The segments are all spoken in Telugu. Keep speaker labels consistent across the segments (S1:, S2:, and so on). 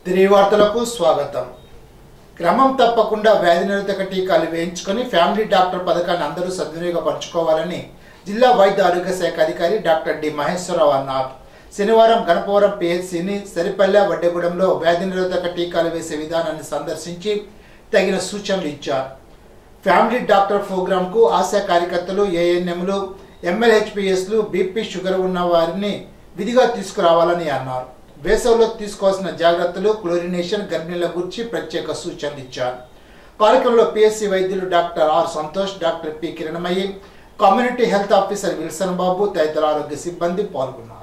S1: తిరిగి వార్తలకు స్వాగతం క్రమం తప్పకుండా వ్యాధి నిరోధక టీకాలు వేయించుకొని ఫ్యామిలీ డాక్టర్ పథకాన్ని అందరూ సద్వినియోగపరచుకోవాలని జిల్లా వైద్య ఆరోగ్య శాఖ అధికారి డాక్టర్ డి మహేశ్వరరావు అన్నారు శనివారం గణపవరం పిహెచ్సిని సరిపల్లె వడ్డెగూడెంలో వ్యాధి నిరోధక టీకాలు వేసే విధానాన్ని సందర్శించి తగిన సూచనలు ఇచ్చారు ఫ్యామిలీ డాక్టర్ ప్రోగ్రాంకు ఆశా కార్యకర్తలు ఏఎన్ఎంలు ఎంఎల్హెచ్పిఎస్లు బీపీ షుగర్ ఉన్న వారిని విధిగా తీసుకురావాలని అన్నారు వేసవిలో తీసుకోవాల్సిన జాగ్రత్తలు క్లోరినేషన్ గర్భిణీల గురించి ప్రత్యేక సూచనలు ఇచ్చారు కార్యక్రమంలో పిఎస్సి వైద్యులు doctor R Santosh doctor P Kiranmayi community health officer Wilson Babu తదితర ఆరోగ్య సిబ్బంది పాల్గొన్నారు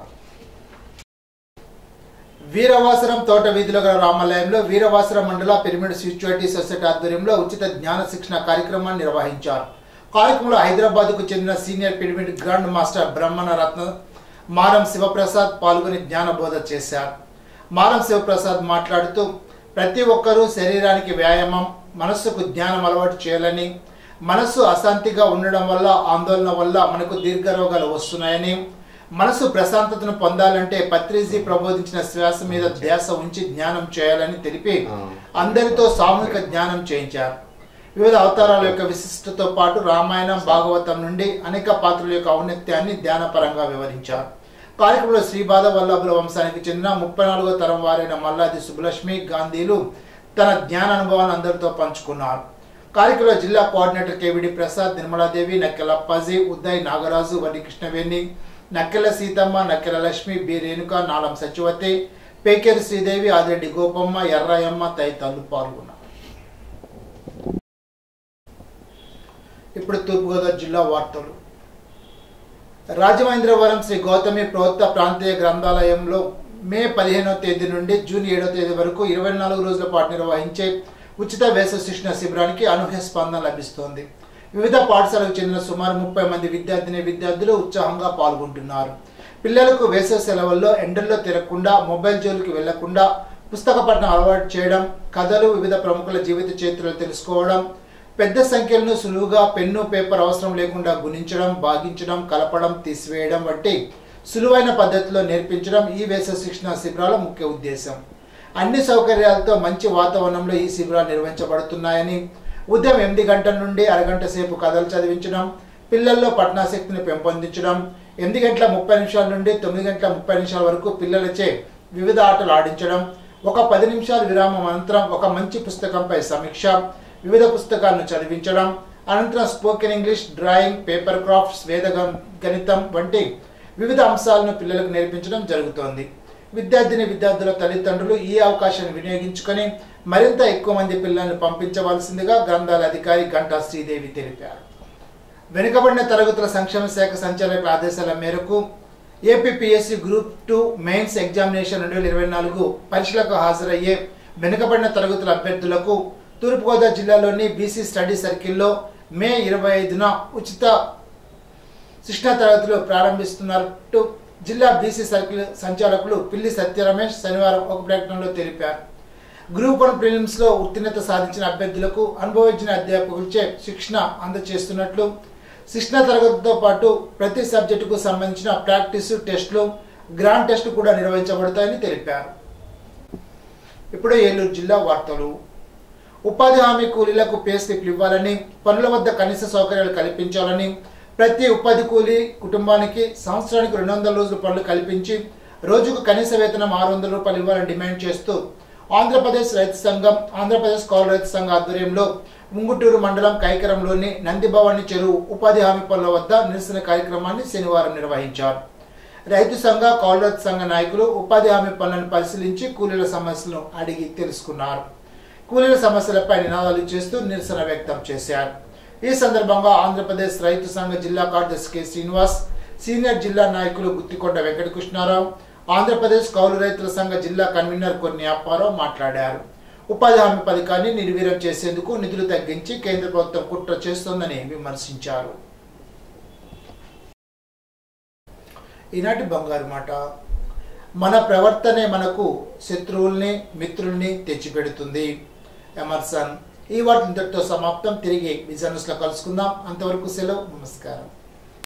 S1: వీరవాసరం తోట వీధిలో గల రామాలయంలో వీరవాసరం మండల పిరమిడ్ స్పిరిచువాలిటీ సొసైటీ ఆధ్వర్యంలో ఉచిత జ్ఞాన శిక్షణ కార్యక్రమాన్ని నిర్వహించారు కార్యక్రమంలో హైదరాబాద్కు చెందిన సీనియర్ పిరమిడ్ గ్రాండ్ మాస్టర్ బ్రహ్మణ రత్న మారం శివప్రసాద్ పాల్గొని జ్ఞానబోధ చేశారు మారం శివప్రసాద్ మాట్లాడుతూ ప్రతి ఒక్కరూ శరీరానికి వ్యాయామం మనస్సుకు జ్ఞానం అలవాటు చేయాలని మనస్సు అశాంతిగా ఉండడం వల్ల ఆందోళన వల్ల మనకు దీర్ఘరోగాలు వస్తున్నాయని మనసు ప్రశాంతతను పొందాలంటే పత్రిజీ ప్రబోధించిన శ్వాస మీద ధ్యాస ఉంచి జ్ఞానం చేయాలని తెలిపి అందరితో సామూహిక జ్ఞానం చేయించారు వివిధ అవతారాల యొక్క విశిష్టతో పాటు రామాయణం భాగవతం నుండి అనేక పాత్రల యొక్క ఔన్నత్యాన్ని ధ్యానపరంగా వివరించారు కార్యక్రమంలో శ్రీబాధ వల్లభుల వంశానికి చెందిన ముప్పై నాలుగో తరం వారైన మల్లాది సుబ్బలక్ష్మి గాంధీలు తన జ్ఞాన అనుభవాలను అందరితో పంచుకున్నారు కార్యక్రమంలో జిల్లా coordinator KVD Prasad Nirmaladevi Nakkela Appaji Uday Nagaraju Vaddi Krishnaveni Nakkela Seethamma Nakkela Lakshmi B Renuka Nalam Sachivathi Pekeru Sridevi Adireddy Gopamma Errayamma తదితరులు పాల్గొన్నారు ఇప్పుడు తూర్పుగోదావరి జిల్లా వార్తలు రాజమహేంద్రవరం శ్రీ గౌతమి ప్రోత్త ప్రాంతీయ గ్రంథాలయంలో మే పదిహేనవ తేదీ నుండి జూన్ ఏడవ తేదీ వరకు ఇరవై నాలుగు రోజుల పాటు నిర్వహించే ఉచిత వేసవి శిక్షణ శిబిరానికి అనూహ్య స్పందన లభిస్తోంది వివిధ పాఠశాలకు చెందిన సుమారు ముప్పై మంది విద్యార్థిని విద్యార్థులు ఉత్సాహంగా పాల్గొంటున్నారు పిల్లలకు వేసవి సెలవుల్లో ఎండల్లో తిరగకుండా మొబైల్ జోలికి వెళ్లకుండా పుస్తక పఠనం అలవాటు చేయడం కథలు వివిధ ప్రముఖుల జీవిత చరిత్రలు తెలుసుకోవడం పెద్ద సంఖ్యలను సులువుగా పెన్ను పేపర్ అవసరం లేకుండా గుణించడం భాగించడం కలపడం తీసివేయడం వంటి సులువైన పద్ధతిలో నేర్పించడం ఈ వేసవి శిక్షణ శిబిరాల ముఖ్య ఉద్దేశం అన్ని సౌకర్యాలతో మంచి వాతావరణంలో ఈ శిబిరాలు నిర్వహించబడుతున్నాయని ఉదయం ఎనిమిది గంటల నుండి అరగంట సేపు కథలు చదివించడం పిల్లల్లో పఠనాశక్తిని పెంపొందించడం ఎనిమిది గంటల ముప్పై నిమిషాల నుండి తొమ్మిది గంటల ముప్పై నిమిషాల వరకు పిల్లలచే వివిధ ఆటలు ఆడించడం ఒక పది నిమిషాల విరామం అనంతరం ఒక మంచి పుస్తకంపై సమీక్ష వివిధ పుస్తకాలను చదివించడం అనంతరం spoken English drawing paper crafts వేద గణితం వంటి వివిధ అంశాలను పిల్లలకు నేర్పించడం జరుగుతోంది విద్యార్థిని విద్యార్థుల తల్లిదండ్రులు ఈ అవకాశాన్ని వినియోగించుకొని మరింత ఎక్కువ మంది పిల్లలను పంపించవలసిందిగా గ్రంథాల అధికారి గంటా శ్రీదేవి తెలిపారు వెనుకబడిన తరగతుల సంక్షేమ శాఖ సంచాలకుల ఆదేశాల మేరకు APPSC group two mains examination రెండు వేల ఇరవై నాలుగు పరీక్షలకు హాజరయ్యే వెనుకబడిన తరగతుల అభ్యర్థులకు తూర్పుగోదావరి జిల్లాలోని బీసీ స్టడీ సర్కిల్లో మే ఇరవై ఐదున ఉచిత శిక్షణ తరగతులు ప్రారంభిస్తున్నట్టు జిల్లా బీసీ సర్కిల్ సంచాలకులు పిల్లి సత్యరమేష్ శనివారం ఒక ప్రకటనలో తెలిపారు గ్రూప్ వన్ ప్రిలిమ్స్ లో ఉత్తీర్ణత సాధించిన అభ్యర్థులకు అనుభవించిన అధ్యాపకులచే శిక్షణ అందజేస్తున్నట్లు శిక్షణ తరగతితో పాటు ప్రతి సబ్జెక్టుకు సంబంధించిన ప్రాక్టీసు టెస్టులు గ్రాండ్ టెస్ట్ కూడా నిర్వహించబడతాయని తెలిపారు ఇప్పుడు ఏలూరు జిల్లా వార్తలు ఉపాధి హామీ కూలీలకు పే స్లిప్లు ఇవ్వాలని పనుల వద్ద కనీస సౌకర్యాలు కల్పించాలని ప్రతి ఉపాధి కూలీ కుటుంబానికి సంవత్సరానికి రెండు వందల రోజుల పనులు కల్పించి రోజుకు కనీస వేతనం ఆరు వందల రూపాయలు ఇవ్వాలని డిమాండ్ చేస్తూ ఆంధ్రప్రదేశ్ రైతు సంఘం ఆంధ్రప్రదేశ్ కౌలు రైతు సంఘం ఆధ్వర్యంలో ముంగుటూరు మండలం కైకరంలోని నందిభవాని చెరువు ఉపాధి హామీ పనుల వద్ద నిరసన కార్యక్రమాన్ని శనివారం నిర్వహించారు రైతు సంఘ కౌలు రైతు సంఘ నాయకులు ఉపాధి హామీ పనులను పరిశీలించి కూలీల సమస్యలను అడిగి తెలుసుకున్నారు కూలీల సమస్యలపై నినాదాలు చేస్తూ నిరసన వ్యక్తం చేశారు ఈ సందర్భంగా ఆంధ్రప్రదేశ్ రైతు సంఘ జిల్లా కార్యదర్శి కె శ్రీనివాస్ సీనియర్ జిల్లా నాయకులు గుత్తికొండ వెంకటకృష్ణారావు ఆంధ్రప్రదేశ్ కౌలు రైతుల సంఘ జిల్లా కన్వీనర్ కొన్ని అప్పారావు మాట్లాడారు ఉపాధి హామీ పథకాన్ని నిర్వీర్యం చేసేందుకు నిధులు తగ్గించి కేంద్ర ప్రభుత్వం కుట్ర చేస్తోందని విమర్శించారు ఈనాటి బంగారు మాట మన ప్రవర్తనే మనకు శత్రువుల్ని మిత్రుల్ని తెచ్చిపెడుతుంది ఎమర్సన్ ఈ వాటి ఇంతటితో సమాప్తం తిరిగి విజనస్లో కలుసుకుందాం అంతవరకు సెలవు నమస్కారం